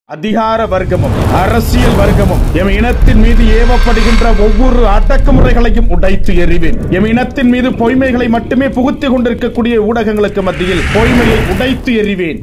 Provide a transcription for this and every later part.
அதிகார வர்க்கமும் அரசியல் வர்க்கமும் எம் இனத்தின் மீது ஏவப்படுகின்ற ஒவ்வொரு அடக்குமுறைகளையும் உடைத்து எறிவேன் எம் இனத்தின் மீது பொய்மைகளை மட்டுமே புகுத்திக் கொண்டிருக்கக்கூடிய ஊடகங்களுக்கு மத்தியில் பொய்மையை உடைத்து எறிவேன்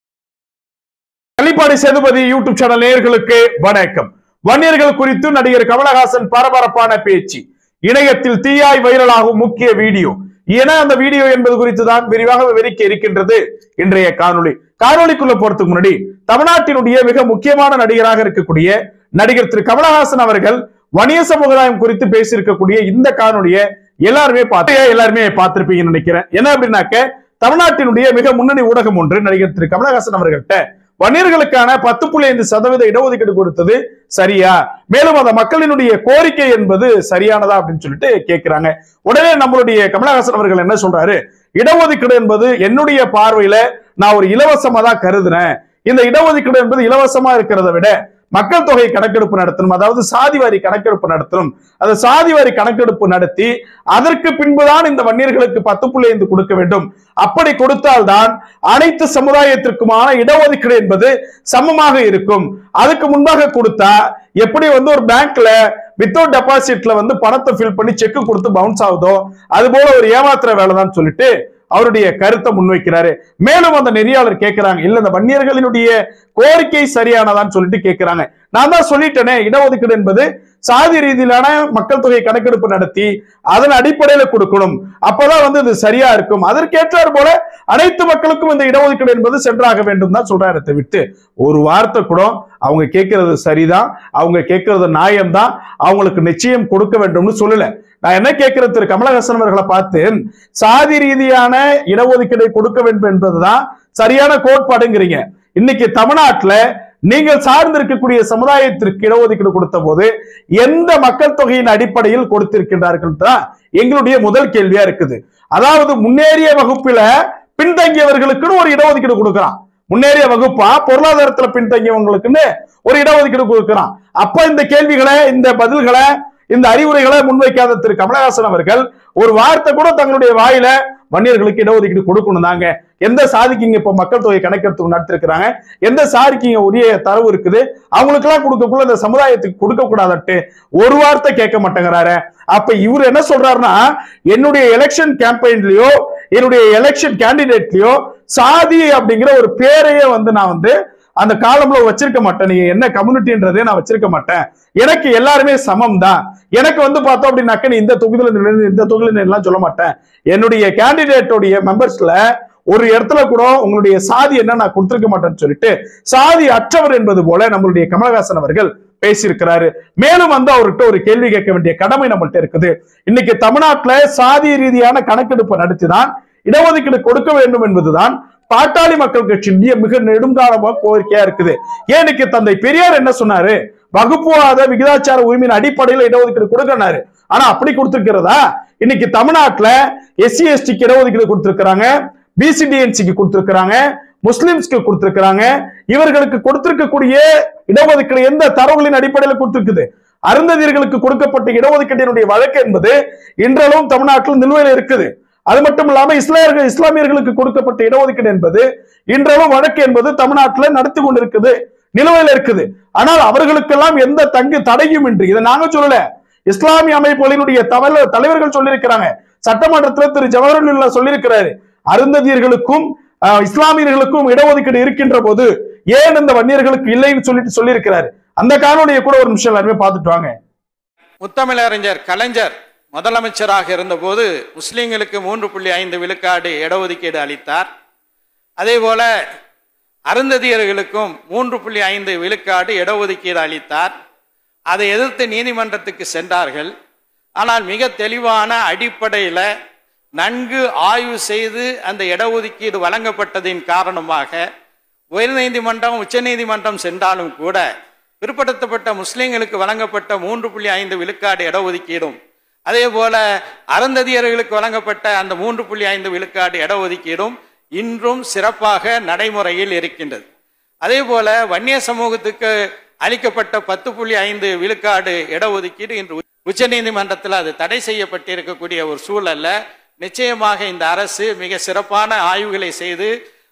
களிப்பாடி சேதுபதி யூடியூப் சேனல் நேயர்களுக்கு வணக்கம் வன்னியர்கள் குறித்து நடிகர் கமலஹாசன் பரபரப்பான பேச்சு இணையத்தில் தீயாய் வைரலாகும் முக்கிய வீடியோ என அந்த வீடியோ என்பது குறித்து தான் விரிவாக விவரிக்க இருக்கின்றது இன்றைய காணொளி காணொளிக்குள்ள போறதுக்கு முன்னாடி தமிழ்நாட்டினுடைய மிக முக்கியமான நடிகராக இருக்கக்கூடிய நடிகர் திரு கமலஹாசன் அவர்கள் வணிக சமுதாயம் குறித்து பேசியிருக்கக்கூடிய இந்த காணொளியை எல்லாருமே பார்த்து எல்லாருமே பார்த்திருப்பீங்கன்னு நினைக்கிறேன் என்ன அப்படின்னாக்க தமிழ்நாட்டினுடைய மிக முன்னணி ஊடகம் ஒன்று நடிகர் திரு கமலஹாசன் அவர்கள்ட்ட வன்னியர்களுக்கான பத்து புள்ளி ஐந்து சதவீத இடஒதுக்கீடு கொடுத்தது சரியா மேலும் அந்த மக்களினுடைய கோரிக்கை என்பது சரியானதா அப்படின்னு சொல்லிட்டு கேட்கிறாங்க உடனே நம்மளுடைய கமலஹாசன் அவர்கள் என்ன சொல்றாரு இடஒதுக்கீடு என்பது என்னுடைய பார்வையில நான் ஒரு இலவசமா தான் கருதுறேன் இந்த இடஒதுக்கீடு என்பது இலவசமா இருக்கிறத விட மக்கள் தொகை கணக்கெடுப்பு நடத்தணும் அதாவது சாதி வாரி கணக்கெடுப்பு நடத்தணும் அந்த சாதி வாரி கணக்கெடுப்பு நடத்தி அதற்கு பின்புதான் இந்த வன்னியர்களுக்கு பத்து புள்ளி ஐந்து கொடுக்க வேண்டும் அப்படி கொடுத்தால்தான் அனைத்து சமுதாயத்திற்குமான இடஒதுக்கீடு என்பது சமமாக இருக்கும் அதுக்கு முன்பாக கொடுத்தா எப்படி வந்து ஒரு பேங்க்ல வித்தவுட் டெபாசிட்ல வந்து பணத்தை ஃபில் பண்ணி செக் கொடுத்து பவுன்ஸ் ஆகுதோ அது போல ஒரு ஏமாத்துற வேலை தான் சொல்லிட்டு அவருடைய கருத்தை முன்வைக்கிறாரு மேலும் அந்த நெறியாளர் கேட்கிறாங்க இல்ல இந்த வன்னியர்களினுடைய கோரிக்கை சரியானதான்னு சொல்லிட்டு கேட்கிறாங்க நான் தான் சொல்லிட்டேனே இடஒதுக்கீடு என்பது சாதி ரீதியிலான மக்கள் தொகை கணக்கெடுப்பு நடத்தி அதன் அடிப்படையில கொடுக்கணும் அப்பதான் வந்து இது சரியா இருக்கும் அதற்கேற்றார் போல அனைத்து மக்களுக்கும் இந்த இடஒதுக்கீடு என்பது சென்றாக வேண்டும் தான் சொல்றாரு தவிர்த்து ஒரு வார்த்தை கூட அவங்க கேட்கறது சரிதான் அவங்க கேட்கறது நியாயம்தான் அவங்களுக்கு நிச்சயம் கொடுக்க வேண்டும்னு சொல்லல நான் என்ன கேட்கிற திரு கமலஹாசன் அவர்களை பார்த்து சாதி ரீதியான இடஒதுக்கீடை கொடுக்க வேண்டும் என்பதுதான் சரியான கோட்பாடுங்கிறீங்க இன்னைக்கு தமிழ்நாட்டுல நீங்கள் சார்ந்து இருக்கக்கூடிய சமுதாயத்திற்கு இடஒதுக்கீடு கொடுத்த போது எந்த மக்கள் தொகையின் அடிப்படையில் கொடுத்திருக்கின்றார்கள் தான் எங்களுடைய முதல் கேள்வியா இருக்குது அதாவது முன்னேறிய வகுப்பில பின்தங்கியவர்களுக்குன்னு ஒரு இடஒதுக்கீடு கொடுக்கறான் முன்னேறிய வகுப்பா பொருளாதாரத்துல பின்தங்கியவங்களுக்குன்னு ஒரு இடஒதுக்கீடு கொடுக்கறான் அப்ப இந்த கேள்விகளை இந்த பதில்களை இந்த அறிவுரைகளை முன்வைக்காத திரு கமலஹாசன் அவர்கள் ஒரு வார்த்தை கூட தங்களுடைய வாயில வன்னியர்களுக்கு இடஒதுக்கீடு கொடுக்கணும் தாங்க எந்த சாதிக்கு இங்க இப்ப மக்கள் தொகை கணக்கெடுத்து நடத்திருக்கிறாங்க எந்த சாதிக்கு இங்க உரிய தரவு இருக்குது அவங்களுக்கு எல்லாம் கொடுக்கக்குள்ள இந்த சமுதாயத்துக்கு கொடுக்க கூடாதட்டு ஒரு வார்த்தை கேட்க மாட்டேங்கிறாரு அப்ப இவர் என்ன சொல்றாருன்னா என்னுடைய எலெக்ஷன் கேம்பெயின்லயோ என்னுடைய எலெக்ஷன் கேண்டிடேட்லயோ சாதி அப்படிங்கிற ஒரு பேரையே வந்து நான் வந்து அந்த காலம்ல வச்சிருக்க மாட்டேன் நீங்க என்ன கம்யூனிட்டின்றதே நான் வச்சிருக்க மாட்டேன் எனக்கு எல்லாருமே சமம் தான் எனக்கு வந்து பார்த்தோம் அப்படின்னாக்க நீ இந்த தொகுதியில நின்னு இந்த தொகுதியில எல்லாம் சொல்ல மாட்டேன் என்னுடைய கேண்டிடேட்டோடைய மெம்பர்ஸ்ல ஒரு இடத்துல கூட உங்களுடைய சாதி என்ன நான் கொடுத்திருக்க மாட்டேன்னு சொல்லிட்டு சாதி அற்றவர் என்பது போல நம்மளுடைய கமலஹாசன் அவர்கள் பேசியிருக்கிறாரு மேலும் வந்து அவர்கிட்ட ஒரு கேள்வி கேட்க வேண்டிய கடமை நம்மள்ட்ட இருக்குது இன்னைக்கு தமிழ்நாட்டுல சாதி ரீதியான கணக்கெடுப்பு நடத்திதான் இடஒதுக்கீடு கொடுக்க வேண்டும் என்பதுதான் பாட்டாளி மக்கள் கட்சியினுடைய மிக நெடுங்காலமா கோரிக்கையா இருக்குது ஏனுக்கு தந்தை பெரியார் என்ன சொன்னாரு வகுப்புவாத விகிதாச்சார உரிமையின் அடிப்படையில் இடஒதுக்கீடு கொடுக்கறாரு ஆனா அப்படி கொடுத்திருக்கிறதா இன்னைக்கு தமிழ்நாட்டுல எஸ்சி எஸ்டிக்கு இடஒதுக்கீடு கொடுத்திருக்கிறாங்க பிசிடிஎன்சிக்கு கொடுத்திருக்கிறாங்க முஸ்லிம்ஸ்க்கு கொடுத்திருக்கிறாங்க இவர்களுக்கு கொடுத்திருக்கக்கூடிய இடஒதுக்கீடு எந்த தரவுகளின் அடிப்படையில் கொடுத்திருக்குது அருந்ததியர்களுக்கு கொடுக்கப்பட்ட இடஒதுக்கீட்டினுடைய வழக்கு என்பது இன்றளவும் தமிழ்நாட்டில் நிலுவையில் இருக்குது அது மட்டும் இல்லாம இஸ்லாமியர்கள் இஸ்லாமியர்களுக்கு கொடுக்கப்பட்ட இடஒதுக்கீடு என்பது இன்றளவும் வழக்கு என்பது தமிழ்நாட்டில் நடத்தி கொண்டிருக்குது நிலுவையில் இருக்குது ஆனால் அவர்களுக்கெல்லாம் எந்த தங்கு தடையும் இன்றி இதை நாங்க சொல்லல இஸ்லாமிய அமைப்புகளினுடைய தவல- தலைவர்கள் சொல்லியிருக்கிறாங்க சட்டமன்றத்தில் திரு ஜவஹர்லால் சொல்லியிருக்கிறாரு அருந்ததியர்களுக்கும் ஆஹ், இஸ்லாமியர்களுக்கும் இடஒதுக்கீடு இருக்கின்ற போது ஏன் இந்த வன்னியர்களுக்கு இல்லைன்னு சொல்லிட்டு சொல்லியிருக்கிறாரு அந்த காணொலியை கூட ஒரு நிமிஷம் எல்லாருமே பார்த்துட்டு வாங்க முத்தமிழறிஞர் கலைஞர் முதலமைச்சராக இருந்தபோது முஸ்லிம்களுக்கு மூன்று புள்ளி ஐந்து விழுக்காடு இடஒதுக்கீடு அளித்தார் அதேபோல அருந்ததியர்களுக்கும் மூன்று புள்ளி ஐந்து விழுக்காடு இடஒதுக்கீடு அளித்தார் அதை எதிர்த்து நீதிமன்றத்துக்கு சென்றார்கள் ஆனால் மிக தெளிவான அடிப்படையில் நன்கு ஆய்வு செய்து அந்த இடஒதுக்கீடு வழங்கப்பட்டதின் காரணமாக உயர்நீதிமன்றம் உச்சநீதிமன்றம் சென்றாலும் கூட பிற்படுத்தப்பட்ட முஸ்லிம்களுக்கு வழங்கப்பட்ட மூன்று புள்ளி ஐந்து விழுக்காடு இடஒதுக்கீடும் அதே போல அருந்ததியர்களுக்கு வழங்கப்பட்ட அந்த மூன்று புள்ளி ஐந்து விழுக்காடு இடஒதுக்கீடும் இன்றும் சிறப்பாக நடைமுறையில் இருக்கின்றது அதே போல வன்னிய சமூகத்துக்கு அளிக்கப்பட்ட பத்து புள்ளி ஐந்து விழுக்காடு இடஒதுக்கீடு இன்று உச்சநீதிமன்றத்தில் அது தடை செய்யப்பட்டிருக்கக்கூடிய ஒரு சூழல்ல நிச்சயமாக இந்த அரசு மிக சிறப்பான ஆய்வுகளை செய்து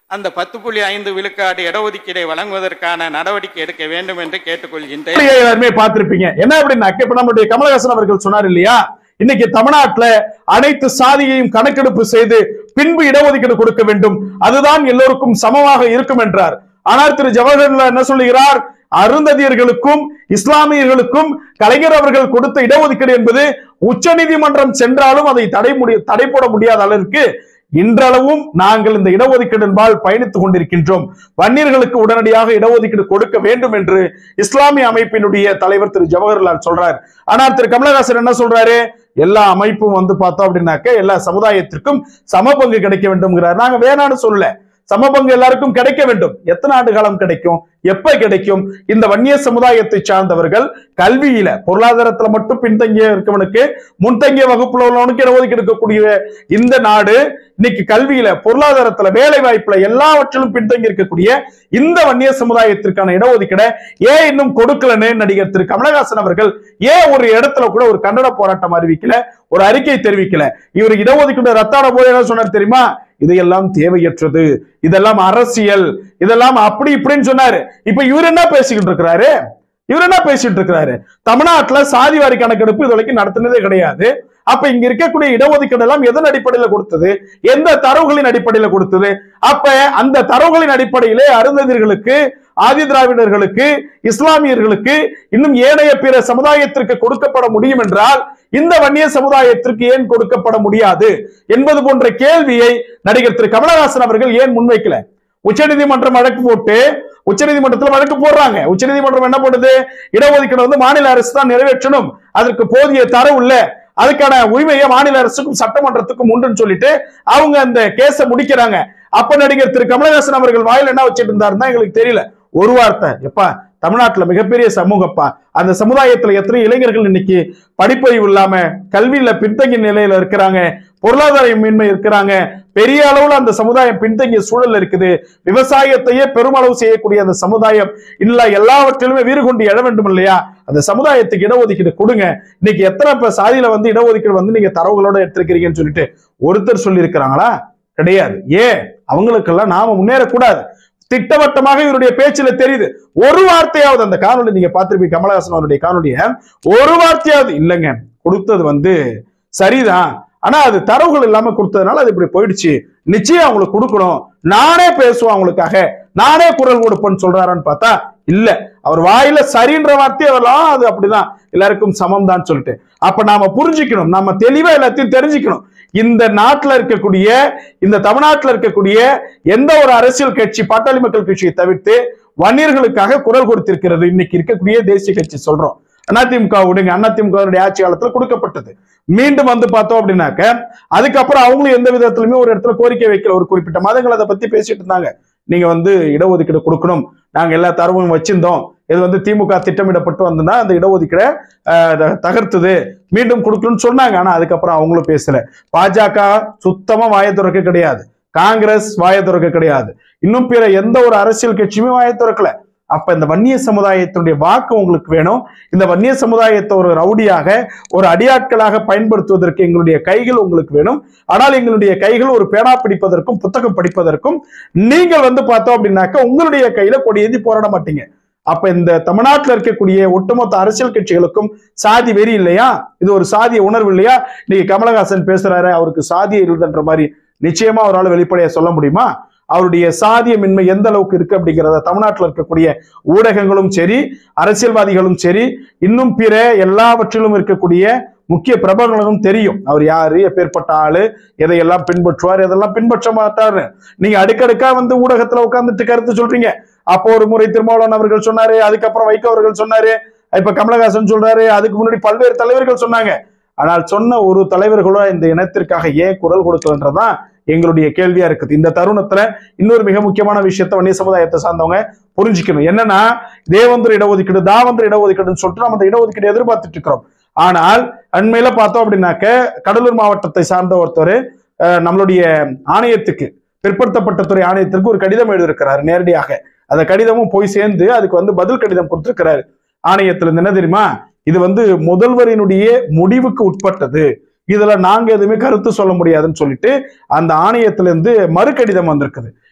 அந்த பத்து புள்ளி ஐந்து விழுக்காடு இடஒதுக்கீடை வழங்குவதற்கான நடவடிக்கை எடுக்க வேண்டும் என்று கேட்டுக்கொள்கின்றேன் வீடியோ எல்லாருமே பார்த்திருப்பீங்க என்ன அப்படின்னாக்க இப்ப நம்மளுடைய கமலஹாசன் அவர்கள் சொன்னார் இல்லையா இன்னைக்கு தமிழ்நாட்டுல அனைத்து சாதியையும் கணக்கெடுப்பு செய்து பின்பு இடஒதுக்கீடு கொடுக்க வேண்டும் அதுதான் எல்லோருக்கும் சமமாக இருக்கும் என்றார் ஆனால் திரு ஜவஹர்லால் என்ன சொல்லுகிறார் அருந்ததியர்களுக்கும் இஸ்லாமியர்களுக்கும் கலைஞர் அவர்கள் கொடுத்த இடஒதுக்கீடு என்பது உச்சநீதிமன்றம் சென்றாலும் அதை தடை முடிய தடை போட முடியாத அளவிற்கு இன்றளவும் நாங்கள் இந்த இடஒதுக்கீடின்பால் பயணித்துக் கொண்டிருக்கின்றோம் வன்னியர்களுக்கு உடனடியாக இடஒதுக்கீடு கொடுக்க வேண்டும் என்று இஸ்லாமிய அமைப்பினுடைய தலைவர் திரு ஜவஹர்லால் சொல்றார் ஆனால் திரு கமலஹாசன் என்ன சொல்றாரு எல்லா அமைப்பும் வந்து பார்த்தோம் அப்படின்னாக்க எல்லா சமுதாயத்திற்கும் சம பங்கு கிடைக்க வேண்டும்ங்கிறார் நாங்க வேணான்னு சொல்லல சம பங்கு எல்லாருக்கும் கிடைக்க வேண்டும் எத்தனை ஆண்டு காலம் கிடைக்கும் எப்ப கிடைக்கும் இந்த வன்னிய சமுதாயத்தை சார்ந்தவர்கள் கல்வியில பொருளாதாரத்துல மட்டும் பின்தங்கிய இருக்கவனுக்கு முன்தங்கிய வகுப்புல உள்ளவனுக்கு இடஒதுக்கீடு இருக்கக்கூடிய இந்த நாடு இன்னைக்கு கல்வியில பொருளாதாரத்துல வேலை வாய்ப்புல எல்லாவற்றிலும் பின்தங்கி இருக்கக்கூடிய இந்த வன்னிய சமுதாயத்திற்கான இடஒதுக்கீடை ஏன் இன்னும் கொடுக்கலன்னு நடிகர் திரு கமலஹாசன் அவர்கள் ஏன் ஒரு இடத்துல கூட ஒரு கண்டன போராட்டம் அறிவிக்கல ஒரு அறிக்கை தெரிவிக்கல இவர் இடஒதுக்கீடு ரத்தான போது என்ன சொன்னார் தெரியுமா இதையெல்லாம் தேவையற்றது இதெல்லாம் அரசியல் இதெல்லாம் அப்படி இப்படின்னு சொன்னாரு இப்ப இவர் என்ன பேசிக்கிட்டு இருக்கிறாரு இவர் என்ன பேசிட்டு இருக்கிறாரு தமிழ்நாட்டுல சாதி வாரி கணக்கெடுப்பு இது வரைக்கும் நடத்தினதே கிடையாது அப்ப இங்க இருக்கக்கூடிய இடஒதுக்கீடு எல்லாம் எதன் அடிப்படையில கொடுத்தது எந்த தரவுகளின் அடிப்படையில கொடுத்தது அப்ப அந்த தரவுகளின் அடிப்படையிலே அருந்ததியர்களுக்கு ஆதி திராவிடர்களுக்கு இஸ்லாமியர்களுக்கு இன்னும் ஏனைய பிற சமுதாயத்திற்கு கொடுக்கப்பட முடியும் என்றால் இந்த வன்னிய சமுதாயத்திற்கு ஏன் கொடுக்கப்பட முடியாது என்பது போன்ற கேள்வியை நடிகர் திரு கமலஹாசன் அவர்கள் ஏன் முன்வைக்கல உச்சநீதிமன்றம் வழக்கு போட்டு உச்சநீதிமன்றத்துல வழக்கு போடுறாங்க உச்சநீதிமன்றம் என்ன பண்ணுது இடஒதுக்கீடு வந்து மாநில அரசு தான் நிறைவேற்றணும் அதற்கு போதிய தரவு இல்ல அதுக்கான உரிமையை மாநில அரசுக்கும் சட்டமன்றத்துக்கும் உண்டுன்னு சொல்லிட்டு அவங்க அந்த கேஸ முடிக்கிறாங்க அப்ப நடிகர் திரு கமலஹாசன் அவர்கள் வாயில் என்ன வச்சிட்டு இருந்தாருன்னா எங்களுக்கு தெரியல ஒரு வார்த்தை எப்பா தமிழ்நாட்டுல மிகப்பெரிய சமூகப்பா அந்த சமுதாயத்துல எத்தனை இளைஞர்கள் இன்னைக்கு படிப்பறிவு இல்லாம கல்வியில பின்தங்கிய நிலையில இருக்கிறாங்க பொருளாதாரமின்மை இருக்கிறாங்க பெரிய அளவுல அந்த சமுதாயம் பின்தங்கிய சூழல் இருக்குது விவசாயத்தையே பெருமளவு செய்யக்கூடிய அந்த சமுதாயம் இல்ல எல்லாவற்றிலுமே வீறு கொண்டு எழ வேண்டும் இல்லையா அந்த சமுதாயத்துக்கு இடஒதுக்கீடு கொடுங்க இன்னைக்கு எத்தனை இப்ப சாதியில வந்து இடஒதுக்கீடு வந்து நீங்க தரவுகளோட எடுத்திருக்கிறீங்கன்னு சொல்லிட்டு ஒருத்தர் சொல்லி இருக்கிறாங்களா கிடையாது ஏன் அவங்களுக்கெல்லாம் நாம முன்னேறக்கூடாது திட்டவட்டமாக இவருடைய பேச்சுல தெரியுது ஒரு வார்த்தையாவது அந்த காணொலி நீங்க பார்த்திருப்பீங்க கமலஹாசன் அவருடைய காணொலிய ஒரு வார்த்தையாவது இல்லைங்க கொடுத்தது வந்து சரிதான் ஆனா அது தரவுகள் இல்லாம கொடுத்ததுனால அது இப்படி போயிடுச்சு நிச்சயம் அவங்களுக்கு கொடுக்கணும் நானே பேசுவேன் அவங்களுக்காக நானே குரல் கொடுப்பேன்னு சொல்றாரான்னு பார்த்தா இல்ல அவர் வாயில சரின்ற வார்த்தை அவர்லாம் அது அப்படிதான் எல்லாருக்கும் சமம் தான் சொல்லிட்டு அப்ப நாம புரிஞ்சுக்கணும் நாம தெளிவா எல்லாத்தையும் தெரிஞ்சுக்கணும் இந்த நாட்டுல இருக்கக்கூடிய இந்த தமிழ்நாட்டுல இருக்கக்கூடிய எந்த ஒரு அரசியல் கட்சி பாட்டாளி மக்கள் கட்சியை தவிர்த்து வன்னியர்களுக்காக குரல் கொடுத்திருக்கிறது இன்னைக்கு இருக்கக்கூடிய தேசிய கட்சி சொல்றோம் அதிமுக விடுங்க அதிமுக ஆட்சி காலத்துல கொடுக்கப்பட்டது மீண்டும் வந்து பார்த்தோம் அப்படின்னாக்க அதுக்கப்புறம் அவங்களும் எந்த விதத்திலுமே ஒரு இடத்துல கோரிக்கை வைக்கல ஒரு குறிப்பிட்ட மதங்கள் அதை பத்தி பேசிட்டு இருந்தாங்க நீங்க வந்து இடஒதுக்கீடு கொடுக்கணும் நாங்க எல்லா தரவும் வச்சிருந்தோம் இது வந்து திமுக திட்டமிடப்பட்டு வந்ததுன்னா அந்த இடஒதுக்கீடை ஆஹ், த- தகர்த்தது மீண்டும் கொடுக்கணும்னு சொன்னாங்க ஆனா அதுக்கப்புறம் அவங்களும் பேசல பாஜக சுத்தமா வாயை திறக்க கிடையாது காங்கிரஸ் வாயை திறக்க கிடையாது இன்னும் பிற எந்த ஒரு அரசியல் கட்சியுமே வாயை திறக்கல அப்ப இந்த வன்னிய சமுதாயத்தினுடைய வாக்கு உங்களுக்கு வேணும் இந்த வன்னிய சமுதாயத்தை ஒரு ரவுடியாக ஒரு அடியாட்களாக பயன்படுத்துவதற்கு எங்களுடைய கைகள் உங்களுக்கு வேணும் ஆனால் எங்களுடைய கைகள் ஒரு பேனா பிடிப்பதற்கும் புத்தகம் படிப்பதற்கும் நீங்கள் வந்து பார்த்தோம் அப்படின்னாக்க உங்களுடைய கையில கொடியேந்தி போராட மாட்டீங்க அப்ப இந்த தமிழ்நாட்டுல இருக்கக்கூடிய ஒட்டுமொத்த அரசியல் கட்சிகளுக்கும் சாதி வெறி இல்லையா இது ஒரு சாதிய உணர்வு இல்லையா நீங்க கமலஹாசன் பேசுறாரு அவருக்கு சாதிய இல்லைன்ற மாதிரி நிச்சயமா அவரால் வெளிப்படையா சொல்ல முடியுமா அவருடைய சாதியமின்மை எந்த அளவுக்கு இருக்கு அப்படிங்கிறத தமிழ்நாட்டில் இருக்கக்கூடிய ஊடகங்களும் சரி அரசியல்வாதிகளும் சரி இன்னும் பிற எல்லாவற்றிலும் இருக்கக்கூடிய முக்கிய பிரபலங்களும் தெரியும் அவர் யாரு எப்பேற்பட்ட ஆளு எதையெல்லாம் பின்பற்றுவார் எதெல்லாம் பின்பற்ற மாட்டாரு நீங்க அடுக்கடுக்கா வந்து ஊடகத்துல உட்கார்ந்துட்டு கருத்து சொல்றீங்க அப்போ ஒரு முறை திருமாவளவன் அவர்கள் சொன்னாரு அதுக்கப்புறம் வைகோ அவர்கள் சொன்னாரு இப்ப கமலஹாசன் சொல்றாரு அதுக்கு முன்னாடி பல்வேறு தலைவர்கள் சொன்னாங்க ஆனால் சொன்ன ஒரு தலைவர்களோ இந்த இனத்திற்காக ஏன் குரல் கொடுக்கலன்றதான் எங்களுடைய கேள்வியா இருக்குது இந்த தருணத்துல இன்னொரு மிக முக்கியமான விஷயத்த வன்னிய சமுதாயத்தை சார்ந்தவங்க புரிஞ்சுக்கணும் என்னன்னா தேவந்தர் இடஒதுக்கீடு தாவந்தர் இடஒதுக்கீடுன்னு சொல்லிட்டு நம்ம அந்த இடஒதுக்கீடு எதிர்பார்த்துட்டு இருக்கிறோம் ஆனால் அண்மையில பார்த்தோம் அப்படின்னாக்க கடலூர் மாவட்டத்தை சார்ந்த ஒருத்தர் அஹ், நம்மளுடைய ஆணையத்துக்கு பிற்படுத்தப்பட்ட துறை ஆணையத்திற்கு ஒரு கடிதம் எழுதியிருக்கிறார் நேரடியாக அந்த கடிதமும் போய் சேர்ந்து அதுக்கு வந்து பதில் கடிதம் கொடுத்திருக்கிறாரு ஆணையத்துல இருந்து என்ன தெரியுமா இது வந்து முதல்வரினுடைய முடிவுக்கு உட்பட்டது இதுல நாங்க எதுவுமே கருத்து சொல்ல முடியாதுன்னு சொல்லிட்டு அந்த ஆணையத்திலிருந்து மறு கடிதம் வந்திருக்குது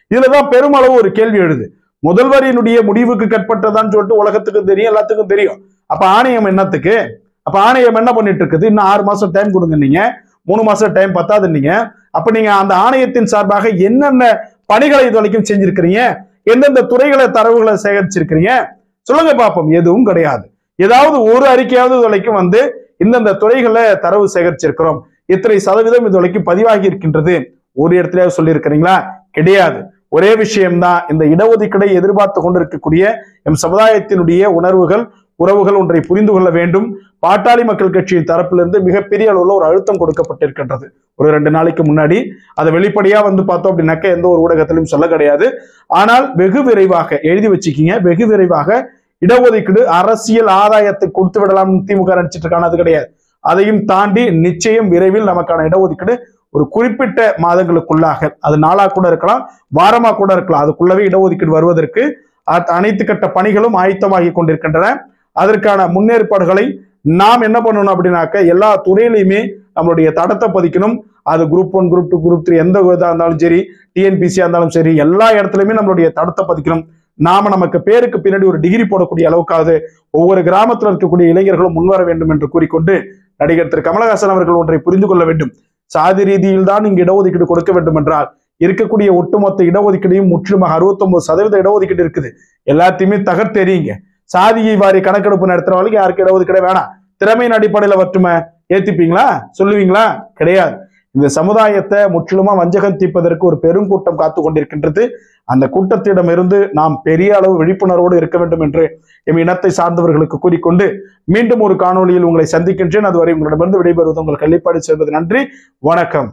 இதுலதான் பெருமளவு ஒரு கேள்வி எழுது முதல்வரினுடைய முடிவுக்கு கட்பட்டதான்னு சொல்லிட்டு உலகத்துக்கு தெரியும் எல்லாத்துக்கும் தெரியும் அப்ப ஆணையம் என்னத்துக்கு அப்ப ஆணையம் என்ன பண்ணிட்டு இருக்குது இன்னும் ஆறு மாசம் டைம் கொடுங்க நீங்க மூணு மாசம் டைம் பத்தாது நீங்க அப்ப நீங்க அந்த ஆணையத்தின் சார்பாக என்னென்ன பணிகளை இது வரைக்கும் செஞ்சிருக்கிறீங்க எந்தெந்த துறைகளை தரவுகளை சேகரிச்சிருக்கிறீங்க சொல்லுங்க பாப்போம் எதுவும் கிடையாது ஏதாவது ஒரு அறிக்கையாவது இது வரைக்கும் வந்து இந்தந்த துறைகளை தரவு சேகரிச்சிருக்கிறோம் இத்தனை சதவீதம் இது வரைக்கும் பதிவாகி இருக்கின்றது ஒரு இடத்துலயாவது சொல்லி இருக்கிறீங்களா கிடையாது ஒரே விஷயம்தான் இந்த இடஒதுக்கீடை எதிர்பார்த்து கொண்டிருக்கக்கூடிய எம் சமுதாயத்தினுடைய உணர்வுகள் உறவுகள் ஒன்றை புரிந்து கொள்ள வேண்டும் பாட்டாளி மக்கள் கட்சியின் தரப்பிலிருந்து மிகப்பெரிய அளவுல ஒரு அழுத்தம் கொடுக்கப்பட்டிருக்கின்றது ஒரு ரெண்டு நாளைக்கு முன்னாடி அதை வெளிப்படையா வந்து பார்த்தோம் அப்படின்னாக்க எந்த ஒரு ஊடகத்திலும் சொல்ல கிடையாது ஆனால் வெகு விரைவாக எழுதி வச்சுக்கிங்க வெகு விரைவாக இடஒதுக்கீடு அரசியல் ஆதாயத்தை கொடுத்து விடலாம் திமுக நினைச்சிட்டு இருக்கான அது கிடையாது அதையும் தாண்டி நிச்சயம் விரைவில் நமக்கான இடஒதுக்கீடு ஒரு குறிப்பிட்ட மாதங்களுக்குள்ளாக அது நாளா கூட இருக்கலாம் வாரமா கூட இருக்கலாம் அதுக்குள்ளவே இடஒதுக்கீடு வருவதற்கு அ- அனைத்து கட்ட பணிகளும் ஆயத்தமாகி கொண்டிருக்கின்றன அதற்கான முன்னேற்பாடுகளை நாம் என்ன பண்ணணும் அப்படின்னாக்க எல்லா துறையிலையுமே நம்மளுடைய தடத்தை பதிக்கணும் அது group one group two group three எந்த இதாக இருந்தாலும் சரி டிஎன்பிசியா இருந்தாலும் சரி எல்லா இடத்துலையுமே நம்மளுடைய தடத்தை பதிக்கணும் நாம நமக்கு பேருக்கு பின்னாடி ஒரு டிகிரி போடக்கூடிய அளவுக்காவது ஒவ்வொரு கிராமத்தில் இருக்கக்கூடிய இளைஞர்களும் முன்வர வேண்டும் என்று கூறிக்கொண்டு நடிகர் திரு கமலஹாசன் அவர்கள் ஒன்றை புரிந்து கொள்ள வேண்டும் சாதி ரீதியில் தான் இங்கு இடஒதுக்கீடு கொடுக்க வேண்டும் என்றால் இருக்கக்கூடிய ஒட்டுமொத்த இடஒதுக்கீடையும் முற்றிலுமாக 69% சதவீத இடஒதுக்கீடு இருக்குது எல்லாத்தையுமே தகர்த்தெறியுங்க சாதியை வாரி கணக்கெடுப்பு நடத்துற வரைக்கும் யாருக்கு இடஒதுக்கீடே வேணாம் திறமையின் அடிப்படையில வட்டுமே ஏத்திப்பீங்களா சொல்லுவீங்களா கிடையாது இந்த சமுதாயத்தை முற்றிலுமா வஞ்சகம் தீர்ப்பதற்கு ஒரு பெருங்கூட்டம் காத்து கொண்டிருக்கின்றது அந்த கூட்டத்திடமிருந்து நாம் பெரிய அளவு விழிப்புணர்வோடு இருக்க வேண்டும் என்று எம் இனத்தை சார்ந்தவர்களுக்கு கூறிக்கொண்டு மீண்டும் ஒரு காணொளியில் உங்களை சந்திக்கின்றேன் அதுவரை உங்களிடமிருந்து விடைபெறுவது உங்கள் கள்ளிப்பாடு செல்வது நன்றி வணக்கம்